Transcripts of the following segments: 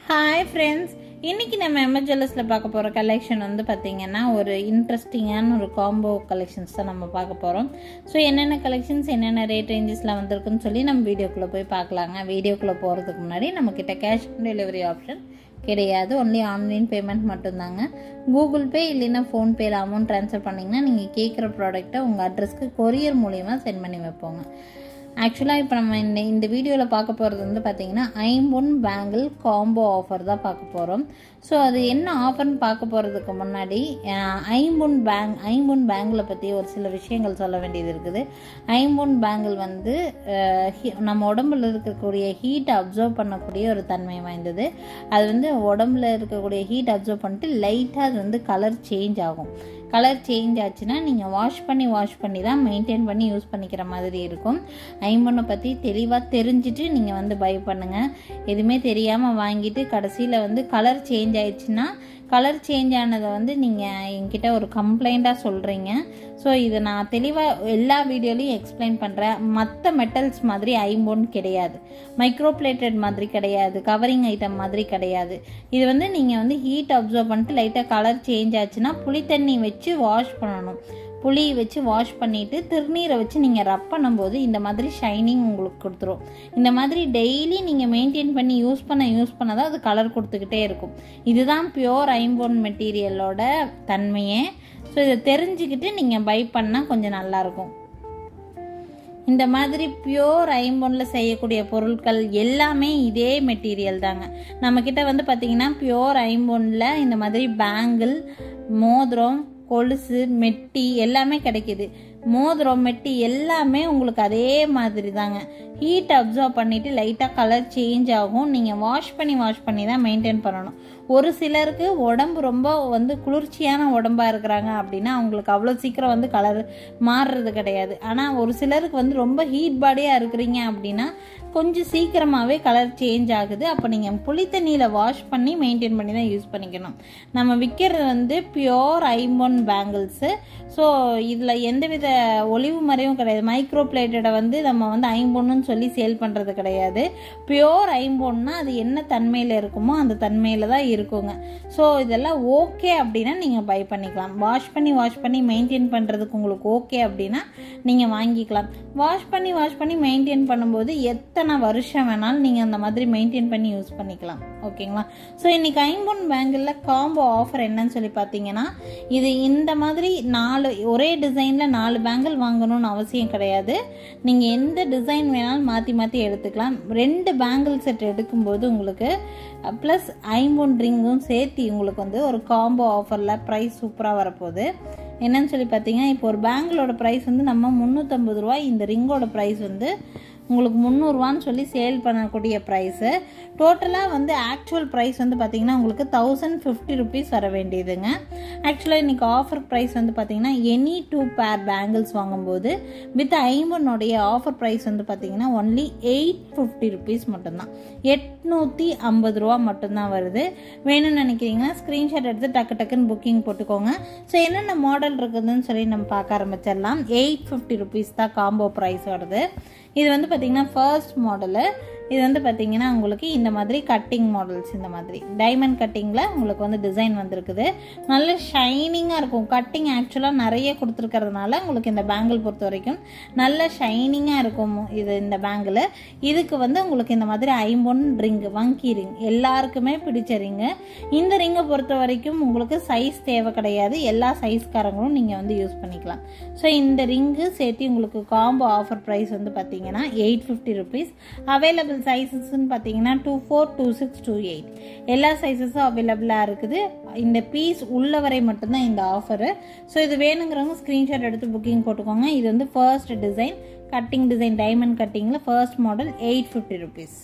hi friends இன்னைக்கு நம்ம எமர்ஜெல்லஸில் பார்க்க போகிற கலெக்ஷன் வந்து பார்த்திங்கன்னா ஒரு இன்ட்ரெஸ்டிங்கான ஒரு காம்போ கலெக்ஷன்ஸ் தான் நம்ம பார்க்க போகிறோம் ஸோ என்னென்ன கலெக்ஷன்ஸ் என்னென்ன ரேட் ரேஞ்சஸில் வந்திருக்குன்னு சொல்லி நம்ம வீடியோக்குள்ளே போய் பார்க்கலாங்க வீடியோக்குள்ளே போகிறதுக்கு முன்னாடி நம்மக்கிட்ட கேஷ் ஆன் டெலிவரி ஆப்ஷன் கிடையாது ஒன்லி ஆன்லைன் பேமெண்ட் மட்டும்தாங்க கூகுள் பே இல்லைன்னா ஃபோன்பேயில் அமௌண்ட் ட்ரான்ஸ்ஃபர் பண்ணிங்கன்னா நீங்கள் கேட்குற ப்ராடக்ட்டை உங்கள் அட்ரஸ்க்கு கொரியர் மூலிமா சென்ட் பண்ணி வைப்போங்க ஆக்சுவலாக இப்போ நம்ம இந்த இந்த வீடியோவில் பார்க்க போகிறது வந்து பார்த்திங்கன்னா ஐம்பொன் பேங்கிள் காம்போ ஆஃபர் தான் பார்க்க போகிறோம் ஸோ அது என்ன ஆஃபர்னு பார்க்க போகிறதுக்கு முன்னாடி அஹ், ஐம்பொன் பேங்க் ஐம்பொன் பேங்கில் பற்றி ஒரு சில விஷயங்கள் சொல்ல வேண்டியது இருக்குது ஐம்பொன் பேங்கிள் வந்து அஹ், ஹி- நம்ம உடம்புல இருக்கக்கூடிய ஹீட்டை அப்சர்வ் பண்ணக்கூடிய ஒரு தன்மை வாய்ந்தது அது வந்து உடம்புல இருக்கக்கூடிய ஹீட் அப்சர்வ் பண்ணிட்டு லைட்டாக அது வந்து கலர் சேஞ்ச் ஆகும் கலர் சேஞ்ச் ஆச்சுன்னா நீங்கள் வாஷ் பண்ணி வாஷ் பண்ணி தான் மெயின்டைன் பண்ணி யூஸ் பண்ணிக்கிற மாதிரி இருக்கும் ஐம்பொன்னை பற்றி தெளிவாக தெரிஞ்சுட்டு நீங்கள் வந்து பை பண்ணுங்கள் எதுவுமே தெரியாமல் வாங்கிட்டு கடைசியில் வந்து கலர் சேஞ்ச் ஆயிடுச்சுன்னா கலர் சேஞ்ச் ஆனதை வந்து நீங்கள் என்கிட்ட ஒரு கம்ப்ளைண்ட்டாக சொல்கிறீங்க ஸோ இதை நான் தெளிவாக எல்லா வீடியோலையும் எக்ஸ்பிளைன் பண்ணுறேன் மற்ற மெட்டல்ஸ் மாதிரி ஐம்பொன் கிடையாது மைக்ரோ பிளேட்டட் மாதிரி கிடையாது கவரிங் ஐட்டம் மாதிரி கிடையாது இது வந்து நீங்கள் வந்து ஹீட் அப்சர்வ் பண்ணிட்டு லைட்டாக கலர் சேஞ்ச் ஆச்சுன்னா புளி தண்ணி வச்சு வாஷ் பண்ணணும் புளி வச்சு வாஷ் பண்ணிவிட்டு திருநீரை வச்சு நீங்கள் ரப் பண்ணும்போது இந்த மாதிரி ஷைனிங் உங்களுக்கு கொடுத்துரும் இந்த மாதிரி டெய்லி நீங்கள் மெயின்டைன் பண்ணி யூஸ் பண்ண யூஸ் பண்ண தான் அது கலர் கொடுத்துக்கிட்டே இருக்கும் இதுதான் பியோர் ஐம்போன் மெட்டீரியலோட தன்மையே ஸோ இதை தெரிஞ்சுக்கிட்டு நீங்கள் பை பண்ணால் கொஞ்சம் நல்லாயிருக்கும் இந்த மாதிரி பியோர் ஐம்பொன்னில் செய்யக்கூடிய பொருட்கள் எல்லாமே இதே மெட்டீரியல் தாங்க நம்மக்கிட்ட வந்து பார்த்திங்கன்னா பியோர் ஐம்பொன்னில் இந்த மாதிரி பேங்கிள் மோதிரம் கொலுசு மெட்டி எல்லாமே கிடைக்குது மோதிரம் மெட்டி எல்லாமே உங்களுக்கு அதே மாதிரி தாங்க ஹீட் அப்சர்வ் பண்ணிவிட்டு லைட்டாக கலர் சேஞ்ச் ஆகும் நீங்கள் வாஷ் பண்ணி வாஷ் பண்ணி தான் மெயின்டைன் பண்ணணும் ஒரு சிலருக்கு உடம்பு ரொம்ப வந்து குளிர்ச்சியான உடம்பாக இருக்கிறாங்க அப்படின்னா அவங்களுக்கு அவ்வளோ சீக்கிரம் வந்து கலர் மாறுறது கிடையாது ஆனால் ஒரு சிலருக்கு வந்து ரொம்ப ஹீட் பாடியாக இருக்கிறீங்க அப்படின்னா கொஞ்சம் சீக்கிரமாகவே கலர் சேஞ்ச் ஆகுது அப்போ நீங்கள் புளி தண்ணியில் வாஷ் பண்ணி மெயின்டைன் பண்ணி தான் யூஸ் பண்ணிக்கணும் நம்ம விற்கிறது வந்து பியோர் ஐம்பொன் பேங்கிள்ஸு ஸோ இதில் எந்தவித ஒளிவு மறைவும் கிடையாது மைக்ரோ பிளேட்டடை வந்து நம்ம வந்து ஐம்பொன்னுன்னு சொல்லி சேல் பண்ணுறது கிடையாது பியோர் ஐம்பொன்னா அது என்ன தன்மையில் இருக்குமோ அந்த தன்மையில் தான் இருக்குங்க ஸோ இதெல்லாம் ஓகே அப்படின்னா நீங்கள் பை பண்ணிக்கலாம் வாஷ் பண்ணி வாஷ் பண்ணி மெயின்டைன் பண்ணுறதுக்கு உங்களுக்கு ஓகே அப்படின்னா நீங்கள் வாங்கிக்கலாம் வாஷ் பண்ணி வாஷ் பண்ணி மெயின்டைன் பண்ணும்போது எத்தனை வருஷம் வேணாலும் நீங்கள் அந்த மாதிரி மெயின்டைன் பண்ணி யூஸ் பண்ணிக்கலாம் ஓகேங்களா ஸோ இன்னைக்கு ஐம்பொன் பேங்கிளில் காம்போ ஆஃபர் என்னன்னு சொல்லி பார்த்தீங்கன்னா இது இந்த மாதிரி நாலு ஒரே டிசைனில் நாலு பேங்கிள் வாங்கணும்னு அவசியம் கிடையாது நீங்கள் எந்த டிசைன் வேணாலும் மாற்றி மாற்றி எடுத்துக்கலாம் ரெண்டு பேங்கிள் செட் எடுக்கும்போது உங்களுக்கு ப்ளஸ் ஐம்பொன் ரிங்கும் சேர்த்து உங்களுக்கு வந்து ஒரு காம்போ ஆஃபரில் ப்ரைஸ் சூப்பராக வரப்போகுது என்னன்னு சொல்லி பார்த்தீங்கன்னா இப்போ ஒரு பேங்கிளோட ப்ரைஸ் வந்து நம்ம முந்நூற்றம்பது ரூபாய் இந்த ரிங்கோட ப்ரைஸ் வந்து உங்களுக்கு முந்நூறுரூவான்னு சொல்லி சேல் பண்ணக்கூடிய ப்ரைஸு டோட்டலாக வந்து ஆக்சுவல் ப்ரைஸ் வந்து பார்த்தீங்கன்னா உங்களுக்கு தௌசண்ட் ஃபிஃப்டி ருபீஸ் வர வேண்டியதுங்க ஆக்சுவலாக இன்றைக்கி ஆஃபர் ப்ரைஸ் வந்து பார்த்தீங்கன்னா எனி டூ பேர் பேங்கிள்ஸ் வாங்கும்போது வித் ஐம்பனுடைய ஆஃபர் ப்ரைஸ் வந்து பார்த்தீங்கன்னா ஒன்லி எயிட் ஃபிஃப்டி ருபீஸ் மட்டும்தான் எட்நூற்றி ஐம்பது ரூபா மட்டும்தான் வருது வேணும்னு நினைக்கிறீங்கன்னா ஸ்க்ரீன்ஷாட் எடுத்து டக்கு டக்குன்னு புக்கிங் போட்டுக்கோங்க ஸோ என்னென்ன மாடல் இருக்குதுன்னு சொல்லி நம்ம பார்க்க ஆரம்பிச்சிடலாம் எயிட் ஃபிஃப்டி ருபீஸ் தான் காம்போ ப்ரைஸ் வருது இது வந்து பார்த்தீங்கன்னா ஃபர்ஸ்ட் மாடலு இது வந்து பார்த்தீங்கன்னா உங்களுக்கு இந்த மாதிரி கட்டிங் மாடல்ஸ் இந்த மாதிரி டைமண்ட் கட்டிங்கில் உங்களுக்கு வந்து டிசைன் வந்திருக்குது நல்ல ஷைனிங்காக இருக்கும் கட்டிங் ஆக்சுவலாக நிறைய கொடுத்துருக்கறதுனால உங்களுக்கு இந்த பேங்கிள் பொறுத்த வரைக்கும் நல்ல ஷைனிங்காக இருக்கும் இது இந்த பேங்கிள் இதுக்கு வந்து உங்களுக்கு இந்த மாதிரி ஐம்பொன் ரிங் வங்கி ரிங் எல்லாருக்குமே பிடிச்ச ரிங்கு இந்த ரிங்கை பொறுத்த வரைக்கும் உங்களுக்கு சைஸ் தேவை கிடையாது எல்லா சைஸ்காரங்களும் நீங்கள் வந்து யூஸ் பண்ணிக்கலாம் ஸோ இந்த ரிங்கு சேர்த்து உங்களுக்கு காம்போ ஆஃபர் ப்ரைஸ் வந்து பார்த்தீங்கன்னா எயிட் ஃபிஃப்டி ருபீஸ் அவைலபிள் சைஸஸ்ன்னு பார்த்தீங்கன்னா two four two six two eight எல்லா சைஸஸும் அவைலபிளாக இருக்குது இந்த பீஸ் உள்ளவரை மட்டும்தான் இந்த ஆஃபரு ஸோ இது வேணுங்கிறவங்க ஸ்க்ரீன்ஷாட் எடுத்து புக்கிங் போட்டுக்கோங்க இது வந்து first design cutting design diamond கட்டிங்கில் first model eight fifty rupees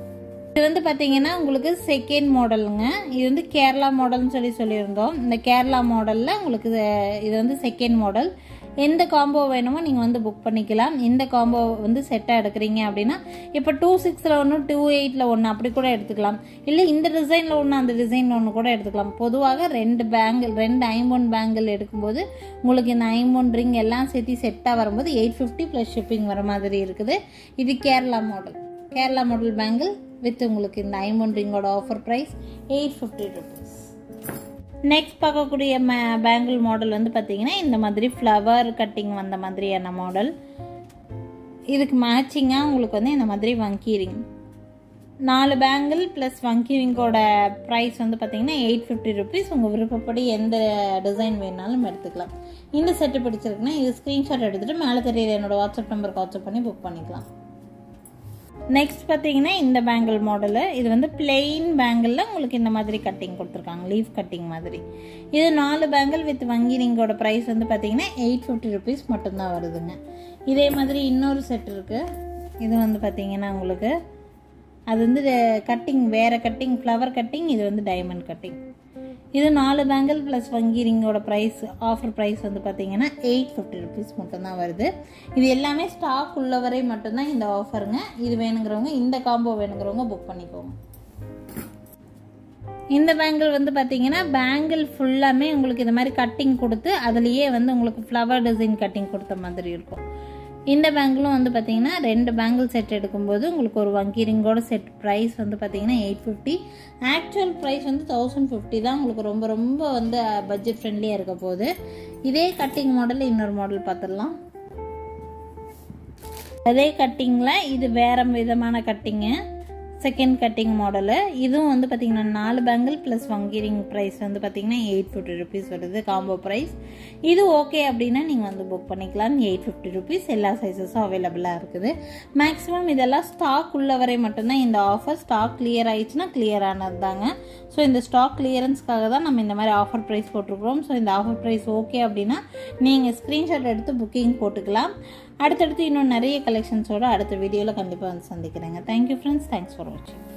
இது வந்து பார்த்தீங்கன்னா உங்களுக்கு செகண்ட் மாடலுங்க இது வந்து கேரளா மாடல்னு சொல்லி சொல்லியிருந்தோம் இந்த கேரளா மாடலில் உங்களுக்கு இது இது வந்து செகண்ட் மாடல் எந்த காம்போ வேணுமோ நீங்கள் வந்து புக் பண்ணிக்கலாம் இந்த காம்போ வந்து செட்டாக எடுக்கிறீங்க அப்படின்னா இப்போ டூ சிக்ஸில் ஒன்று டூ எயிட்டில் ஒன்று அப்படி கூட எடுத்துக்கலாம் இல்லை இந்த டிசைனில் ஒன்று அந்த டிசைனில் ஒன்று கூட எடுத்துக்கலாம் பொதுவாக ரெண்டு பேங்கிள் ரெண்டு ஐம்பொன் பேங்கிள் எடுக்கும்போது உங்களுக்கு இந்த ஐம்பொன் ரிங் எல்லாம் சேர்த்து செட்டாக வரும்போது எயிட் ஃபிஃப்டி ப்ளஸ் ஷிப்பிங் வர மாதிரி இருக்குது இது Kerala model Kerala model bangle with உங்களுக்கு இந்த ஐம்பொன் ரிங்கோட offer price eight fifty rupees next பார்க்கக்கூடிய பேங்கிள் மாடல் வந்து பார்த்தீங்கன்னா இந்த மாதிரி ஃப்ளவர் கட்டிங் வந்த மாதிரியான மாடல் இதுக்கு மேட்சிங்காக உங்களுக்கு வந்து இந்த மாதிரி வங்கி ரிங் நாலு பேங்கிள் ப்ளஸ் வங்கி ரிங்கோட ப்ரைஸ் வந்து பார்த்தீங்கன்னா எயிட் ஃபிஃப்டி ருபீஸ் உங்கள் விருப்பப்படி எந்த டிசைன் வேணாலும் எடுத்துக்கலாம் இந்த செட்டு பிடிச்சிருக்குன்னா இது ஸ்க்ரீன்ஷாட் எடுத்துகிட்டு மேலே தெரியுற என்னோட வாட்ஸ்அப் நம்பருக்கு வாட்ஸ்அப் பண்ணி புக் பண்ணிக்கலாம் நெக்ஸ்ட் பார்த்தீங்கன்னா இந்த பேங்கிள் மாடலு இது வந்து பிளெயின் பேங்கிளில் உங்களுக்கு இந்த மாதிரி கட்டிங் கொடுத்துருக்காங்க லீஃப் கட்டிங் மாதிரி இது நாலு பேங்கிள் வித் வங்கி ரிங்கோட ப்ரைஸ் வந்து பார்த்தீங்கன்னா எயிட் ஃபிஃப்டி ருபீஸ் மட்டும்தான் வருதுங்க இதே மாதிரி இன்னொரு செட் இருக்குது இது வந்து பார்த்தீங்கன்னா உங்களுக்கு அது வந்து கட்டிங் வேறு கட்டிங் ஃப்ளவர் கட்டிங் இது வந்து டைமண்ட் கட்டிங் இது நாலு பேங்கிள் ப்ளஸ் வங்கி ரிங்கோட ப்ரைஸ் ஆஃபர் ப்ரைஸ் வந்து பார்த்தீங்கன்னா எயிட் ஃபிஃப்டி ருபீஸ் மட்டும்தான் வருது இது எல்லாமே ஸ்டாக் உள்ளவரை மட்டும்தான் இந்த ஆஃபருங்க இது வேணுங்கிறவங்க இந்த காம்போ வேணுங்கிறவங்க புக் பண்ணிக்கோங்க இந்த பேங்கிள் வந்து பார்த்தீங்கன்னா பேங்கிள் ஃபுல்லாமே உங்களுக்கு இந்த மாதிரி கட்டிங் கொடுத்து அதுலேயே வந்து உங்களுக்கு ஃப்ளவர் டிசைன் கட்டிங் கொடுத்த மாதிரி இருக்கும் இந்த பேங்கிளும் வந்து பார்த்தீங்கன்னா ரெண்டு பேங்கிள் செட் எடுக்கும்போது உங்களுக்கு ஒரு வங்கி ரிங்கோட செட் ப்ரைஸ் வந்து பார்த்தீங்கன்னா எயிட் ஃபிஃப்டி ஆக்சுவல் ப்ரைஸ் வந்து தௌசண்ட் ஃபிஃப்டி தான் உங்களுக்கு ரொம்ப ரொம்ப வந்து பட்ஜெட் ஃப்ரெண்ட்லியாக இருக்க போகுது இதே கட்டிங் மாடல் இன்னொரு மாடல் பார்த்துடலாம் அதே கட்டிங்கில் இது வேற விதமான கட்டிங்கு செகண்ட் கட்டிங் மாடலு இதுவும் வந்து பார்த்தீங்கன்னா நாலு பேங்கிள் ப்ளஸ் வங்கி ரிங் ப்ரைஸ் வந்து பார்த்தீங்கன்னா எயிட் ஃபிஃப்டி ருபீஸ் வருது காம்போ ப்ரைஸ் இது ஓகே அப்படின்னா நீங்கள் வந்து புக் பண்ணிக்கலாம் எயிட் ஃபிஃப்டி ருபீஸ் எல்லா சைஸஸும் அவைலபிளாக இருக்குது மேக்ஸிமம் இதெல்லாம் ஸ்டாக் உள்ளவரை மட்டும்தான் இந்த ஆஃபர் ஸ்டாக் கிளியர் ஆயிடுச்சுன்னா கிளியர் ஆனது தாங்க ஸோ இந்த ஸ்டாக் கிளியரன்ஸ்க்காக தான் நம்ம இந்த மாதிரி ஆஃபர் ப்ரைஸ் போட்டிருக்கிறோம் ஸோ இந்த ஆஃபர் ப்ரைஸ் ஓகே அப்படின்னா நீங்கள் ஸ்க்ரீன்ஷாட் எடுத்து புக்கிங் போட்டுக்கலாம் அடுத்தடுத்து இன்னும் நிறைய கலெக்ஷன்ஸோட அடுத்த வீடியோவில் கண்டிப்பாக வந்து சந்திக்கிறேங்க தேங்க்யூ ஃப்ரெண்ட்ஸ் தேங்க்ஸ் ஃபார் வாட்சிங்